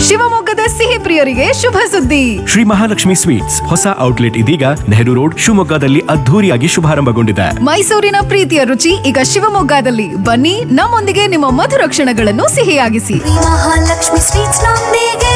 ಶಿವಮೊಗ್ಗದ ಸಿಹಿ ಪ್ರಿಯರಿಗೆ ಶುಭ ಸುದ್ದಿ ಶ್ರೀ ಮಹಾಲಕ್ಷ್ಮಿ ಸ್ವೀಟ್ಸ್ ಹೊಸ ಔಟ್ಲೆಟ್ ಇದೀಗ ನೆಹರು ರೋಡ್ ಶಿವಮೊಗ್ಗದಲ್ಲಿ ಅದ್ಧೂರಿಯಾಗಿ ಶುಭಾರಂಭಗೊಂಡಿದೆ ಮೈಸೂರಿನ ಪ್ರೀತಿಯ ರುಚಿ ಈಗ ಶಿವಮೊಗ್ಗದಲ್ಲಿ ಬನ್ನಿ ನಮ್ಮೊಂದಿಗೆ ನಿಮ್ಮ ಮಧುರ ಕ್ಷಣಗಳನ್ನು ಸಿಹಿಯಾಗಿಸಿ ಮಹಾಲಕ್ಷ್ಮಿ ಸ್ವೀಟ್ಸ್ ನೊಂದಿಗೆ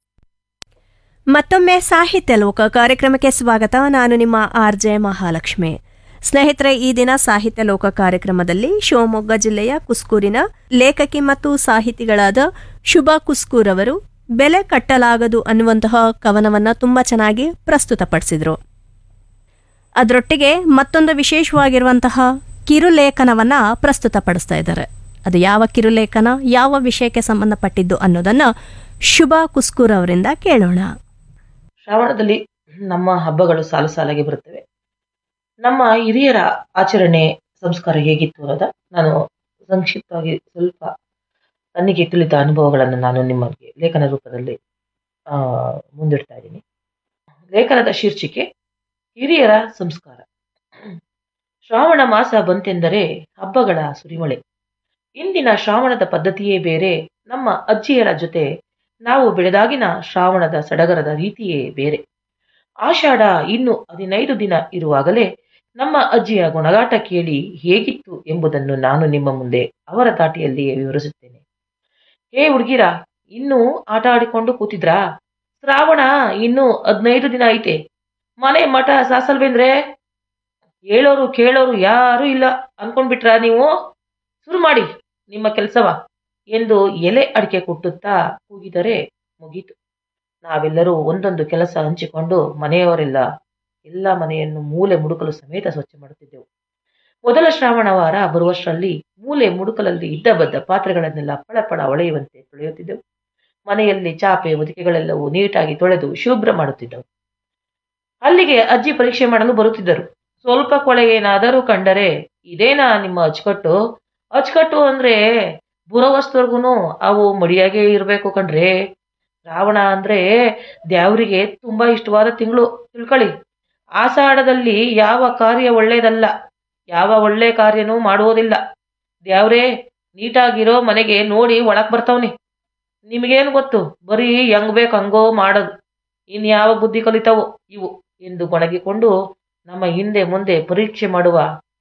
ಮತ್ತೊಮ್ಮೆ ಸಾಹಿತ್ಯ ಲೋಕ ಕಾರ್ಯಕ್ರಮಕ್ಕೆ ಸ್ವಾಗತ ನಾನು ನಿಮ್ಮ ಆರ್ ಜೆ ಮಹಾಲಕ್ಷ್ಮಿ ಸ್ನೇಹಿತರೆ ಈ ದಿನ ಸಾಹಿತ್ಯ ಲೋಕ ಕಾರ್ಯಕ್ರಮದಲ್ಲಿ ಶಿವಮೊಗ್ಗ ಜಿಲ್ಲೆಯ ಕುಸ್ಕೂರಿನ ಲೇಖಕಿ ಮತ್ತು ಸಾಹಿತಿಗಳಾದ ಶುಭಾ ಕುಸ್ಕೂರ್ ಅವರು ಬೆಲೆ ಕಟ್ಟಲಾಗದು ಅನ್ನುವಂತಹ ಕವನವನ್ನ ತುಂಬಾ ಚೆನ್ನಾಗಿ ಪ್ರಸ್ತುತಪಡಿಸಿದ್ರು ಅದರೊಟ್ಟಿಗೆ ಮತ್ತೊಂದು ವಿಶೇಷವಾಗಿರುವಂತಹ ಕಿರುಲೇಖನವನ್ನ ಪ್ರಸ್ತುತಪಡಿಸ್ತಾ ಇದ್ದಾರೆ ಅದು ಯಾವ ಕಿರುಲೇಖನ ಯಾವ ವಿಷಯಕ್ಕೆ ಸಂಬಂಧಪಟ್ಟಿದ್ದು ಅನ್ನೋದನ್ನ ಶುಭಾ ಕುಸ್ಕೂರ್ ಅವರಿಂದ ಕೇಳೋಣ ಶ್ರಾವಣದಲ್ಲಿ ನಮ್ಮ ಹಬ್ಬಗಳು ಸಾಲು ಸಾಲಾಗಿ ಬರುತ್ತವೆ ನಮ್ಮ ಹಿರಿಯರ ಆಚರಣೆ ಸಂಸ್ಕಾರ ಹೇಗಿತ್ತು ಅನ್ನೋದ ನಾನು ಸಂಕ್ಷಿಪ್ತವಾಗಿ ಸ್ವಲ್ಪ ನನಗೆ ತಿಳಿದ ಅನುಭವಗಳನ್ನು ನಾನು ನಿಮಗೆ ಲೇಖನ ರೂಪದಲ್ಲಿ ಆ, ಮುಂದಿಡ್ತಾ ಇದ್ದೀನಿ ಲೇಖನದ ಶೀರ್ಷಿಕೆ ಹಿರಿಯರ ಸಂಸ್ಕಾರ ಶ್ರಾವಣ ಮಾಸ ಬಂತೆಂದರೆ ಹಬ್ಬಗಳ ಸುರಿಮಳೆ ಇಂದಿನ ಶ್ರಾವಣದ ಪದ್ಧತಿಯೇ ಬೇರೆ ನಮ್ಮ ಅಜ್ಜಿಯರ ಜೊತೆ ನಾವು ಬೆಳೆದಾಗಿನ ಶ್ರಾವಣದ ಸಡಗರದ ರೀತಿಯೇ ಬೇರೆ ಆಷಾಢ ಇನ್ನು ಹದಿನೈದು ದಿನ ಇರುವಾಗಲೇ ನಮ್ಮ ಅಜ್ಜಿಯ ಗುಣಗಾಟ ಕೇಳಿ ಹೇಗಿತ್ತು ಎಂಬುದನ್ನು ನಾನು ನಿಮ್ಮ ಮುಂದೆ ಅವರ ದಾಟಿಯಲ್ಲಿಯೇ ವಿವರಿಸುತ್ತೇನೆ ಹೇ ಹುಡುಗಿರ ಇನ್ನೂ ಆಟ ಆಡಿಕೊಂಡು ಕೂತಿದ್ರಾ ಶ್ರಾವಣ ಇನ್ನು ಹದಿನೈದು ದಿನ ಐತೆ ಮನೆ ಮಠ ಸಾಸಲ್ವೇಂದ್ರೆ ಹೇಳೋರು ಕೇಳೋರು ಯಾರೂ ಇಲ್ಲ ಅನ್ಕೊಂಡ್ಬಿಟ್ರಾ ನೀವು ಶುರು ಮಾಡಿ ನಿಮ್ಮ ಕೆಲಸವ ಎಂದು ಎಲೆ ಅಡಿಕೆ ಕುಟ್ಟುತ್ತಾ ಕೂಗಿದರೆ ಮುಗೀತು ನಾವೆಲ್ಲರೂ ಒಂದೊಂದು ಕೆಲಸ ಹಂಚಿಕೊಂಡು ಮನೆಯವರೆಲ್ಲ ಎಲ್ಲ ಮನೆಯನ್ನು ಮೂಲೆ ಮುಡುಕಲು ಸಮೇತ ಸ್ವಚ್ಛ ಮಾಡುತ್ತಿದ್ದೆವು ಮೊದಲ ಶ್ರಾವಣ ವಾರ ಬರುವಷ್ಟರಲ್ಲಿ ಮೂಲೆ ಮುಡುಕಲಲ್ಲಿ ಇದ್ದ ಬದ್ದ ಪಾತ್ರೆಗಳನ್ನೆಲ್ಲ ಪಳಪಳ ಹೊಳೆಯುವಂತೆ ತೊಳೆಯುತ್ತಿದ್ದೆವು ಮನೆಯಲ್ಲಿ ಚಾಪೆ ಹೊದಿಕೆಗಳೆಲ್ಲವೂ ನೀಟಾಗಿ ತೊಳೆದು ಶುಭ್ರ ಮಾಡುತ್ತಿದ್ದೆವು ಅಲ್ಲಿಗೆ ಅಜ್ಜಿ ಪರೀಕ್ಷೆ ಮಾಡಲು ಬರುತ್ತಿದ್ದರು ಸ್ವಲ್ಪ ಕೊಳೆ ಏನಾದರೂ ಕಂಡರೆ ಇದೇನಾ ನಿಮ್ಮ ಅಚ್ಚುಕಟ್ಟು ಅಚ್ಚುಕಟ್ಟು ಅಂದ್ರೆ ಬುರವಸ್ತುವರ್ಗುನು ಅವು ಮಡಿಯಾಗೆ ಇರಬೇಕು ಕಣ್ರೆ ರಾವಣ ಅಂದ್ರೆ ದ್ಯಾವರಿಗೆ ತುಂಬಾ ಇಷ್ಟವಾದ ತಿಂಗಳು ತಿಳ್ಕೊಳ್ಳಿ ಆಷಾಢದಲ್ಲಿ ಯಾವ ಕಾರ್ಯ ಒಳ್ಳೇದಲ್ಲ ಯಾವ ಒಳ್ಳೆ ಕಾರ್ಯನೂ ಮಾಡುವುದಿಲ್ಲ ದ್ಯಾವ್ರೇ ನೀಟಾಗಿರೋ ಮನೆಗೆ ನೋಡಿ ಒಳಕ್ ಬರ್ತಾವ್ನೆ ನಿಮಗೇನು ಗೊತ್ತು ಬರೀ ಹೆಂಗ್ ಬೇಕು ಹಂಗೋ ಮಾಡೋದು ಇನ್ಯಾವ ಬುದ್ಧಿ ಕಲಿತಾವೋ ಇವು ಎಂದು ಗೊಣಗಿಕೊಂಡು ನಮ್ಮ ಹಿಂದೆ ಮುಂದೆ ಪರೀಕ್ಷೆ ಮಾಡುವ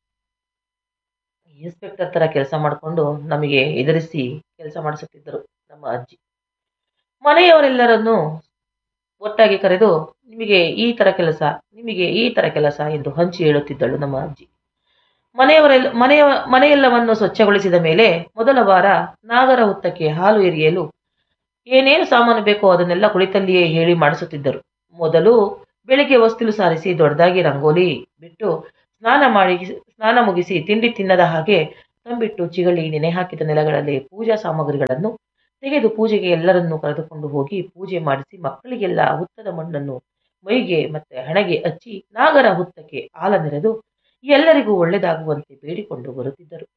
ಇನ್ಸ್ಪೆಕ್ಟರ್ ತರ ಕೆಲಸ ಮಾಡಿಕೊಂಡು ನಮಗೆ ಎದುರಿಸಿ ಕೆಲಸ ಮಾಡಿಸುತ್ತಿದ್ದರು ನಮ್ಮ ಅಜ್ಜಿ ಮನೆಯವರೆಲ್ಲರನ್ನು ಒಟ್ಟಾಗಿ ಕರೆದು ನಿಮಗೆ ಈ ತರ ಕೆಲಸ ನಿಮಗೆ ಈ ತರ ಕೆಲಸ ಎಂದು ಹಂಚಿ ಹೇಳುತ್ತಿದ್ದಳು ನಮ್ಮ ಅಜ್ಜಿ ಮನೆಯವರೆಲ್ಲ ಮನೆಯ ಮನೆಯೆಲ್ಲವನ್ನು ಸ್ವಚ್ಛಗೊಳಿಸಿದ ಮೇಲೆ ಮೊದಲ ವಾರ ನಾಗರ ಹುತ್ತಕ್ಕೆ ಹಾಲು ಎರಿಯಲು ಏನೇನು ಸಾಮಾನು ಬೇಕೋ ಅದನ್ನೆಲ್ಲ ಕುಳಿತಲ್ಲಿಯೇ ಹೇಳಿ ಮಾಡಿಸುತ್ತಿದ್ದರು ಮೊದಲು ಬೆಳಿಗ್ಗೆ ಹೊಸ್ತಿಲು ಸಾರಿಸಿ ದೊಡ್ಡದಾಗಿ ರಂಗೋಲಿ ಬಿಟ್ಟು ಸ್ನಾನ ಮಾಡಿ ಸ್ನಾನ ಮುಗಿಸಿ ತಿಂಡಿ ತಿನ್ನದ ಹಾಗೆ ತಂಬಿಟ್ಟು ಚಿಗಳಿ ನೆನೆ ಹಾಕಿದ ನೆಲಗಳಲ್ಲಿ ಪೂಜಾ ಸಾಮಗ್ರಿಗಳನ್ನು ತೆಗೆದು ಪೂಜೆಗೆ ಎಲ್ಲರನ್ನೂ ಕರೆದುಕೊಂಡು ಹೋಗಿ ಪೂಜೆ ಮಾಡಿಸಿ ಮಕ್ಕಳಿಗೆಲ್ಲ ಹುತ್ತದ ಮಣ್ಣನ್ನು ಮೈಗೆ ಮತ್ತೆ ಹಣೆಗೆ ಹಚ್ಚಿ ನಾಗರ ಹುತ್ತಕ್ಕೆ ಆಲ ನೆರೆದು ಎಲ್ಲರಿಗೂ ಒಳ್ಳೆಯದಾಗುವಂತೆ ಬೇಡಿಕೊಂಡು ಬರುತ್ತಿದ್ದರು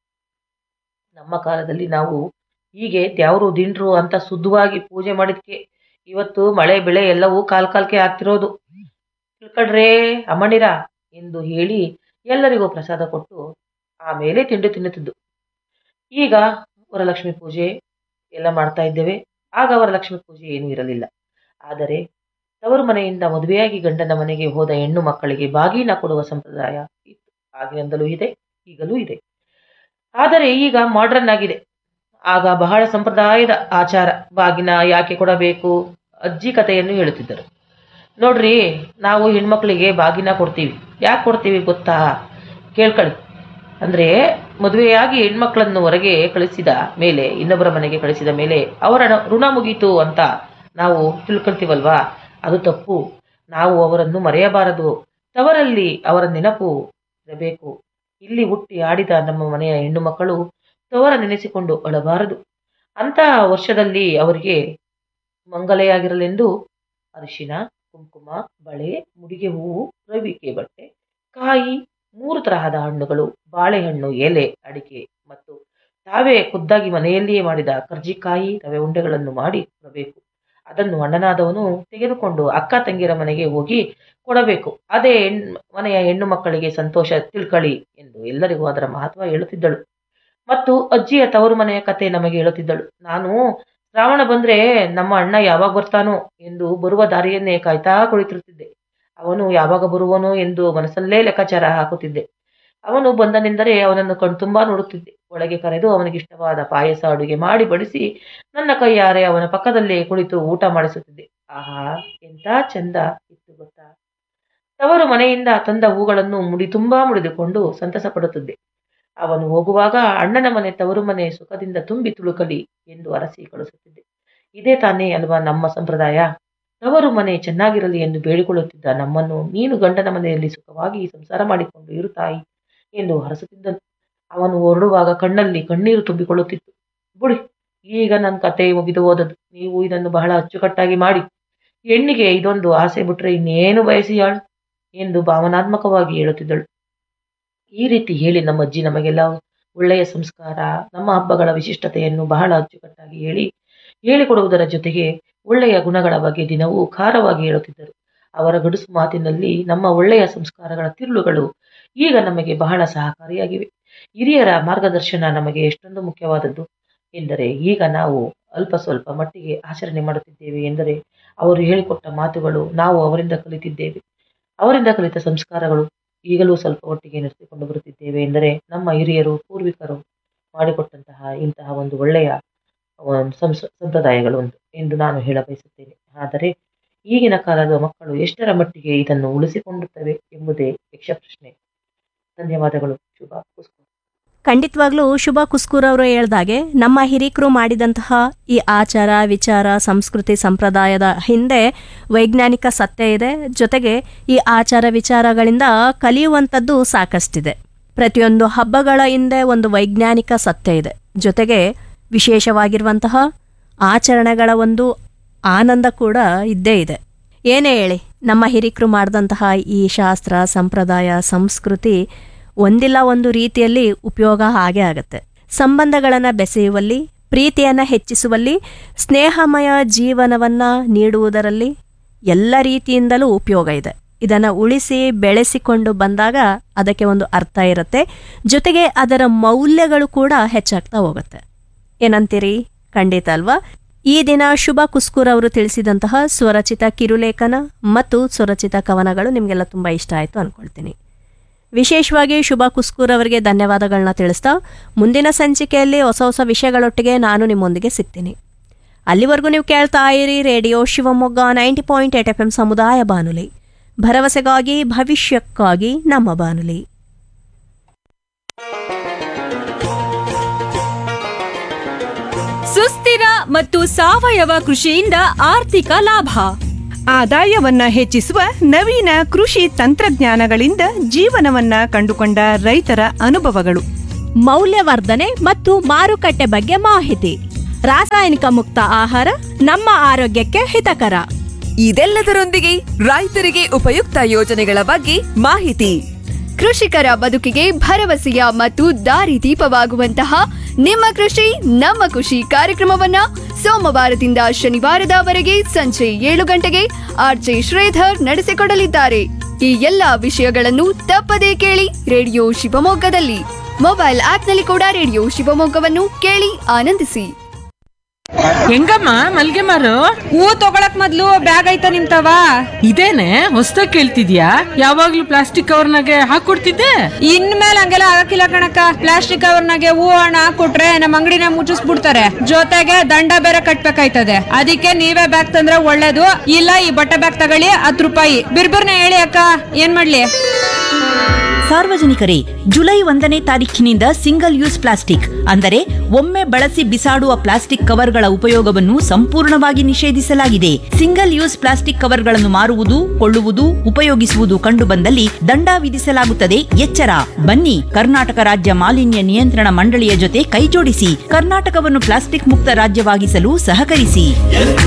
ನಮ್ಮ ಕಾಲದಲ್ಲಿ ನಾವು ಹೀಗೆ ದ್ಯಾವ್ರು ದಿಂಡ್ರು ಅಂತ ಶುದ್ಧವಾಗಿ ಪೂಜೆ ಮಾಡಿದ್ಕೆ ಇವತ್ತು ಮಳೆ ಬೆಳೆ ಎಲ್ಲವೂ ಕಾಲ್ ಕಾಲ್ಕೆ ಆಗ್ತಿರೋದು ತಿಳ್ಕಡ್ರೇ ಅಮ್ಮಣಿರ ಎಂದು ಹೇಳಿ ಎಲ್ಲರಿಗೂ ಪ್ರಸಾದ ಕೊಟ್ಟು ಆಮೇಲೆ ತಿಂಡಿ ತಿನ್ನುತ್ತಿದ್ದು ಈಗ ವರಲಕ್ಷ್ಮಿ ಪೂಜೆ ಎಲ್ಲ ಮಾಡ್ತಾ ಇದ್ದೇವೆ ಆಗ ವರಲಕ್ಷ್ಮಿ ಪೂಜೆ ಏನೂ ಇರಲಿಲ್ಲ ಆದರೆ ತವರು ಮನೆಯಿಂದ ಮದುವೆಯಾಗಿ ಗಂಡನ ಮನೆಗೆ ಹೋದ ಹೆಣ್ಣು ಮಕ್ಕಳಿಗೆ ಬಾಗಿನ ಕೊಡುವ ಸಂಪ್ರದಾಯ ಇತ್ತು ಆಗಿನಿಂದಲೂ ಇದೆ ಈಗಲೂ ಇದೆ ಆದರೆ ಈಗ ಮಾಡ್ರನ್ ಆಗಿದೆ ಆಗ ಬಹಳ ಸಂಪ್ರದಾಯದ ಆಚಾರ ಬಾಗಿನ ಯಾಕೆ ಕೊಡಬೇಕು ಅಜ್ಜಿ ಕಥೆಯನ್ನು ಹೇಳುತ್ತಿದ್ದರು ನೋಡ್ರಿ ನಾವು ಹೆಣ್ಮಕ್ಳಿಗೆ ಬಾಗಿನ ಕೊಡ್ತೀವಿ ಯಾಕೆ ಕೊಡ್ತೀವಿ ಗೊತ್ತಾ ಕೇಳ್ಕೊಳ್ಳಿ ಅಂದ್ರೆ ಮದುವೆಯಾಗಿ ಹೆಣ್ಮಕ್ಳನ್ನು ಹೊರಗೆ ಕಳಿಸಿದ ಮೇಲೆ ಇನ್ನೊಬ್ಬರ ಮನೆಗೆ ಕಳಿಸಿದ ಮೇಲೆ ಅವರ ಋಣ ಮುಗೀತು ಅಂತ ನಾವು ತಿಳ್ಕೊಳ್ತೀವಲ್ವಾ ಅದು ತಪ್ಪು ನಾವು ಅವರನ್ನು ಮರೆಯಬಾರದು ತವರಲ್ಲಿ ಅವರ ನೆನಪು ಇರಬೇಕು ಇಲ್ಲಿ ಹುಟ್ಟಿ ಆಡಿದ ನಮ್ಮ ಮನೆಯ ಹೆಣ್ಣು ಮಕ್ಕಳು ತವರ ನೆನೆಸಿಕೊಂಡು ಅಳಬಾರದು ಅಂತಹ ವರ್ಷದಲ್ಲಿ ಅವರಿಗೆ ಮಂಗಲೆಯಾಗಿರಲೆಂದು ಅರಿಶಿನ ಕುಂಕುಮ ಬಳೆ ಮುಡಿಗೆ ಹೂವು ರವಿಕೆ ಬಟ್ಟೆ ಕಾಯಿ ಮೂರು ತರಹದ ಹಣ್ಣುಗಳು ಬಾಳೆಹಣ್ಣು ಎಲೆ ಅಡಿಕೆ ಮತ್ತು ತಾವೇ ಖುದ್ದಾಗಿ ಮನೆಯಲ್ಲಿಯೇ ಮಾಡಿದ ಕರ್ಜಿಕಾಯಿ ರವೆ ಉಂಡೆಗಳನ್ನು ಮಾಡಿ ಕೊಡಬೇಕು ಅದನ್ನು ಅಣ್ಣನಾದವನು ತೆಗೆದುಕೊಂಡು ಅಕ್ಕ ತಂಗಿಯರ ಮನೆಗೆ ಹೋಗಿ ಕೊಡಬೇಕು ಅದೇ ಹೆಣ್ ಮನೆಯ ಹೆಣ್ಣು ಮಕ್ಕಳಿಗೆ ಸಂತೋಷ ತಿಳ್ಕೊಳ್ಳಿ ಎಂದು ಎಲ್ಲರಿಗೂ ಅದರ ಮಹತ್ವ ಹೇಳುತ್ತಿದ್ದಳು ಮತ್ತು ಅಜ್ಜಿಯ ತವರು ಮನೆಯ ಕತೆ ನಮಗೆ ಹೇಳುತ್ತಿದ್ದಳು ನಾನು ರಾವಣ ಬಂದ್ರೆ ನಮ್ಮ ಅಣ್ಣ ಯಾವಾಗ ಬರ್ತಾನೋ ಎಂದು ಬರುವ ದಾರಿಯನ್ನೇ ಕಾಯ್ತಾ ಕುಳಿತಿರುತ್ತಿದ್ದೆ ಅವನು ಯಾವಾಗ ಬರುವನೋ ಎಂದು ಮನಸ್ಸಲ್ಲೇ ಲೆಕ್ಕಾಚಾರ ಹಾಕುತ್ತಿದ್ದೆ ಅವನು ಬಂದನೆಂದರೆ ಅವನನ್ನು ಕಣ್ತುಂಬಾ ನೋಡುತ್ತಿದ್ದೆ ಒಳಗೆ ಕರೆದು ಅವನಿಗಿಷ್ಟವಾದ ಪಾಯಸ ಅಡುಗೆ ಮಾಡಿ ಬಡಿಸಿ ನನ್ನ ಕೈಯಾರೆ ಅವನ ಪಕ್ಕದಲ್ಲೇ ಕುಳಿತು ಊಟ ಮಾಡಿಸುತ್ತಿದ್ದೆ ಆಹಾ ಎಂತ ಚಂದ ಇತ್ತು ಗೊತ್ತಾ ತವರು ಮನೆಯಿಂದ ತಂದ ಹೂಗಳನ್ನು ಮುಡಿ ತುಂಬಾ ಮುಡಿದುಕೊಂಡು ಸಂತಸ ಪಡುತ್ತಿದ್ದೆ ಅವನು ಹೋಗುವಾಗ ಅಣ್ಣನ ಮನೆ ತವರು ಮನೆ ಸುಖದಿಂದ ತುಂಬಿ ತುಳುಕಲಿ ಎಂದು ಅರಸಿ ಕಳಿಸುತ್ತಿದ್ದೆ ಇದೇ ತಾನೇ ಅಲ್ವಾ ನಮ್ಮ ಸಂಪ್ರದಾಯ ತವರು ಮನೆ ಚೆನ್ನಾಗಿರಲಿ ಎಂದು ಬೇಡಿಕೊಳ್ಳುತ್ತಿದ್ದ ನಮ್ಮನ್ನು ನೀನು ಗಂಡನ ಮನೆಯಲ್ಲಿ ಸುಖವಾಗಿ ಸಂಸಾರ ಮಾಡಿಕೊಂಡು ಇರು ತಾಯಿ ಎಂದು ಹರಸುತ್ತಿದ್ದನು ಅವನು ಹೊರಡುವಾಗ ಕಣ್ಣಲ್ಲಿ ಕಣ್ಣೀರು ತುಂಬಿಕೊಳ್ಳುತ್ತಿತ್ತು ಬುಡಿ ಈಗ ನನ್ನ ಕತೆ ಮುಗಿದು ಹೋದದು ನೀವು ಇದನ್ನು ಬಹಳ ಅಚ್ಚುಕಟ್ಟಾಗಿ ಮಾಡಿ ಹೆಣ್ಣಿಗೆ ಇದೊಂದು ಆಸೆ ಬಿಟ್ರೆ ಇನ್ನೇನು ಬಯಸಿಯಾಳು ಎಂದು ಭಾವನಾತ್ಮಕವಾಗಿ ಹೇಳುತ್ತಿದ್ದಳು ಈ ರೀತಿ ಹೇಳಿ ನಮ್ಮ ಅಜ್ಜಿ ನಮಗೆಲ್ಲ ಒಳ್ಳೆಯ ಸಂಸ್ಕಾರ ನಮ್ಮ ಹಬ್ಬಗಳ ವಿಶಿಷ್ಟತೆಯನ್ನು ಬಹಳ ಅಚ್ಚುಕಟ್ಟಾಗಿ ಹೇಳಿ ಹೇಳಿಕೊಡುವುದರ ಜೊತೆಗೆ ಒಳ್ಳೆಯ ಗುಣಗಳ ಬಗ್ಗೆ ದಿನವೂ ಖಾರವಾಗಿ ಹೇಳುತ್ತಿದ್ದರು ಅವರ ಗಡುಸು ಮಾತಿನಲ್ಲಿ ನಮ್ಮ ಒಳ್ಳೆಯ ಸಂಸ್ಕಾರಗಳ ತಿರುಳುಗಳು ಈಗ ನಮಗೆ ಬಹಳ ಸಹಕಾರಿಯಾಗಿವೆ ಹಿರಿಯರ ಮಾರ್ಗದರ್ಶನ ನಮಗೆ ಎಷ್ಟೊಂದು ಮುಖ್ಯವಾದದ್ದು ಎಂದರೆ ಈಗ ನಾವು ಅಲ್ಪ ಸ್ವಲ್ಪ ಮಟ್ಟಿಗೆ ಆಚರಣೆ ಮಾಡುತ್ತಿದ್ದೇವೆ ಎಂದರೆ ಅವರು ಹೇಳಿಕೊಟ್ಟ ಮಾತುಗಳು ನಾವು ಅವರಿಂದ ಕಲಿತಿದ್ದೇವೆ ಅವರಿಂದ ಕಲಿತ ಸಂಸ್ಕಾರಗಳು ಈಗಲೂ ಸ್ವಲ್ಪ ಒಟ್ಟಿಗೆ ನಡೆಸಿಕೊಂಡು ಬರುತ್ತಿದ್ದೇವೆ ಎಂದರೆ ನಮ್ಮ ಹಿರಿಯರು ಪೂರ್ವಿಕರು ಮಾಡಿಕೊಟ್ಟಂತಹ ಇಂತಹ ಒಂದು ಒಳ್ಳೆಯ ಒಂದು ಸಂಸ್ ಸಂಪ್ರದಾಯಗಳು ಉಂಟು ಎಂದು ನಾನು ಹೇಳ ಬಯಸುತ್ತೇನೆ ಆದರೆ ಈಗಿನ ಕಾಲದ ಮಕ್ಕಳು ಎಷ್ಟರ ಮಟ್ಟಿಗೆ ಇದನ್ನು ಉಳಿಸಿಕೊಳ್ಳುತ್ತವೆ ಎಂಬುದೇ ಯಕ್ಷ ಪ್ರಶ್ನೆ ಧನ್ಯವಾದಗಳು ಶುಭ ಪುಷ್ಪ ಖಂಡಿತವಾಗ್ಲೂ ಶುಭ ಕುಸ್ಕೂರ್ ಅವರು ಹೇಳ್ದಾಗೆ ನಮ್ಮ ಹಿರೀಕರು ಮಾಡಿದಂತಹ ಈ ಆಚಾರ ವಿಚಾರ ಸಂಸ್ಕೃತಿ ಸಂಪ್ರದಾಯದ ಹಿಂದೆ ವೈಜ್ಞಾನಿಕ ಸತ್ಯ ಇದೆ ಜೊತೆಗೆ ಈ ಆಚಾರ ವಿಚಾರಗಳಿಂದ ಕಲಿಯುವಂಥದ್ದು ಸಾಕಷ್ಟಿದೆ ಪ್ರತಿಯೊಂದು ಹಬ್ಬಗಳ ಹಿಂದೆ ಒಂದು ವೈಜ್ಞಾನಿಕ ಸತ್ಯ ಇದೆ ಜೊತೆಗೆ ವಿಶೇಷವಾಗಿರುವಂತಹ ಆಚರಣೆಗಳ ಒಂದು ಆನಂದ ಕೂಡ ಇದ್ದೇ ಇದೆ ಏನೇ ಹೇಳಿ ನಮ್ಮ ಹಿರಿಕರು ಮಾಡಿದಂತಹ ಈ ಶಾಸ್ತ್ರ ಸಂಪ್ರದಾಯ ಸಂಸ್ಕೃತಿ ಒಂದಿಲ್ಲ ಒಂದು ರೀತಿಯಲ್ಲಿ ಉಪಯೋಗ ಆಗೇ ಆಗುತ್ತೆ ಸಂಬಂಧಗಳನ್ನು ಬೆಸೆಯುವಲ್ಲಿ ಪ್ರೀತಿಯನ್ನು ಹೆಚ್ಚಿಸುವಲ್ಲಿ ಸ್ನೇಹಮಯ ಜೀವನವನ್ನ ನೀಡುವುದರಲ್ಲಿ ಎಲ್ಲ ರೀತಿಯಿಂದಲೂ ಉಪಯೋಗ ಇದೆ ಇದನ್ನು ಉಳಿಸಿ ಬೆಳೆಸಿಕೊಂಡು ಬಂದಾಗ ಅದಕ್ಕೆ ಒಂದು ಅರ್ಥ ಇರುತ್ತೆ ಜೊತೆಗೆ ಅದರ ಮೌಲ್ಯಗಳು ಕೂಡ ಹೆಚ್ಚಾಗ್ತಾ ಹೋಗುತ್ತೆ ಏನಂತೀರಿ ಖಂಡಿತ ಅಲ್ವಾ ಈ ದಿನ ಶುಭ ಕುಸ್ಕೂರ್ ಅವರು ತಿಳಿಸಿದಂತಹ ಸ್ವರಚಿತ ಕಿರುಲೇಖನ ಮತ್ತು ಸ್ವರಚಿತ ಕವನಗಳು ನಿಮಗೆಲ್ಲ ತುಂಬ ಇಷ್ಟ ಆಯಿತು ಅನ್ಕೊಳ್ತೀನಿ ವಿಶೇಷವಾಗಿ ಶುಭ ಕುಸ್ಕೂರ್ ಅವರಿಗೆ ಧನ್ಯವಾದಗಳನ್ನ ತಿಳಿಸ್ತಾ ಮುಂದಿನ ಸಂಚಿಕೆಯಲ್ಲಿ ಹೊಸ ಹೊಸ ವಿಷಯಗಳೊಟ್ಟಿಗೆ ನಾನು ನಿಮ್ಮೊಂದಿಗೆ ಸಿಗ್ತೀನಿ ಅಲ್ಲಿವರೆಗೂ ನೀವು ಕೇಳ್ತಾ ಇರಿ radio Shivamogga ninety point eight FM ಎಂ ಸಮುದಾಯ ಬಾನುಲಿ ಭರವಸೆಗಾಗಿ ಭವಿಷ್ಯಕ್ಕಾಗಿ ನಮ್ಮ ಬಾನುಲಿ ಸುಸ್ಥಿರ ಮತ್ತು ಸಾವಯವ ಕೃಷಿಯಿಂದ ಆರ್ಥಿಕ ಲಾಭ ಆದಾಯವನ್ನ ಹೆಚ್ಚಿಸುವ ನವೀನ ಕೃಷಿ ತಂತ್ರಜ್ಞಾನಗಳಿಂದ ಜೀವನವನ್ನ ಕಂಡುಕೊಂಡ ರೈತರ ಅನುಭವಗಳು ಮೌಲ್ಯವರ್ಧನೆ ಮತ್ತು ಮಾರುಕಟ್ಟೆ ಬಗ್ಗೆ ಮಾಹಿತಿ ರಾಸಾಯನಿಕ ಮುಕ್ತ ಆಹಾರ ನಮ್ಮ ಆರೋಗ್ಯಕ್ಕೆ ಹಿತಕರ ಇದೆಲ್ಲದರೊಂದಿಗೆ ರೈತರಿಗೆ ಉಪಯುಕ್ತ ಯೋಜನೆಗಳ ಬಗ್ಗೆ ಮಾಹಿತಿ ಕೃಷಿಕರ ಬದುಕಿಗೆ ಭರವಸೆಯ ಮತ್ತು ದಾರಿದೀಪವಾಗುವಂತಹ ನಿಮ್ಮ ಕೃಷಿ ನಮ್ಮ ಖುಷಿ ಕಾರ್ಯಕ್ರಮವನ್ನ ಸೋಮವಾರದಿಂದ ಶನಿವಾರದವರೆಗೆ ಸಂಜೆ ಏಳು ಗಂಟೆಗೆ ಆರ್ಜೆ ಶ್ರೀಧರ್ ನಡೆಸಿಕೊಡಲಿದ್ದಾರೆ ಈ ಎಲ್ಲಾ ವಿಷಯಗಳನ್ನು ತಪ್ಪದೇ ಕೇಳಿ ರೇಡಿಯೋ ಶಿವಮೊಗ್ಗದಲ್ಲಿ ಮೊಬೈಲ್ ಆಪ್ನಲ್ಲಿ ಕೂಡ ರೇಡಿಯೋ ಶಿವಮೊಗ್ಗವನ್ನು ಕೇಳಿ ಆನಂದಿಸಿ ಹೆಂಗಮ್ಮ ಮಲ್ಗೆ ಮಾರು ಹೂ ತಗೊಳಕ್ ಮೊದ್ಲು ಬ್ಯಾಗ್ ಐತ ನಿಮ್ತವ ಇದೇನೆ ಹೊಸ್ದಾಗ್ ಕೇಳ್ತಿದ್ಯಾ ಯಾವಾಗ್ಲೂ ಪ್ಲಾಸ್ಟಿಕ್ ಕವರ್ನಾಗೆ ಹಾಕೊಡ್ತಿದ್ದೆ ಇನ್ಮೇಲೆ ಹಂಗೆಲ್ಲ ಆಗಕ್ಕಿಲ್ಲ ಕಣಕ್ಕ ಪ್ಲಾಸ್ಟಿಕ್ ಕವರ್ನಾಗೆ ಹೂ ಹಣ ಹಾಕೊಟ್ರೆ ನಮ್ ಅಂಗಡಿನ ಮುಚ್ಚಿಸ್ಬಿಡ್ತಾರೆ ಜೊತೆಗೆ ದಂಡ ಬೇರೆ ಕಟ್ಬೇಕಾಯ್ತದೆ ಅದಕ್ಕೆ ನೀವೇ ಬ್ಯಾಗ್ ತಂದ್ರೆ ಒಳ್ಳೇದು ಇಲ್ಲ ಈ ಬಟ್ಟೆ ಬ್ಯಾಗ್ ತಗೊಳ್ಳಿ ಹತ್ತು ರೂಪಾಯಿ ಬಿರ್ಬಿರ್ನ ಹೇಳಿ ಅಕ್ಕ ಏನ್ ಮಾಡ್ಲಿ ಸಾರ್ವಜನಿಕರೇ ಜುಲೈ ಒಂದನೇ ತಾರೀಖಿನಿಂದ ಸಿಂಗಲ್ ಯೂಸ್ ಪ್ಲಾಸ್ಟಿಕ್ ಅಂದರೆ ಒಮ್ಮೆ ಬಳಸಿ ಬಿಸಾಡುವ ಪ್ಲಾಸ್ಟಿಕ್ ಕವರ್ಗಳ ಉಪಯೋಗವನ್ನು ಸಂಪೂರ್ಣವಾಗಿ ನಿಷೇಧಿಸಲಾಗಿದೆ ಸಿಂಗಲ್ ಯೂಸ್ ಪ್ಲಾಸ್ಟಿಕ್ ಕವರ್ಗಳನ್ನು ಮಾರುವುದು ಕೊಳ್ಳುವುದು ಉಪಯೋಗಿಸುವುದು ಕಂಡುಬಂದಲ್ಲಿ ದಂಡ ವಿಧಿಸಲಾಗುತ್ತದೆ ಎಚ್ಚರ ಬನ್ನಿ ಕರ್ನಾಟಕ ರಾಜ್ಯ ಮಾಲಿನ್ಯ ನಿಯಂತ್ರಣ ಮಂಡಳಿಯ ಜೊತೆ ಕೈಜೋಡಿಸಿ ಕರ್ನಾಟಕವನ್ನು ಪ್ಲಾಸ್ಟಿಕ್ ಮುಕ್ತ ರಾಜ್ಯವಾಗಿಸಲು ಸಹಕರಿಸಿ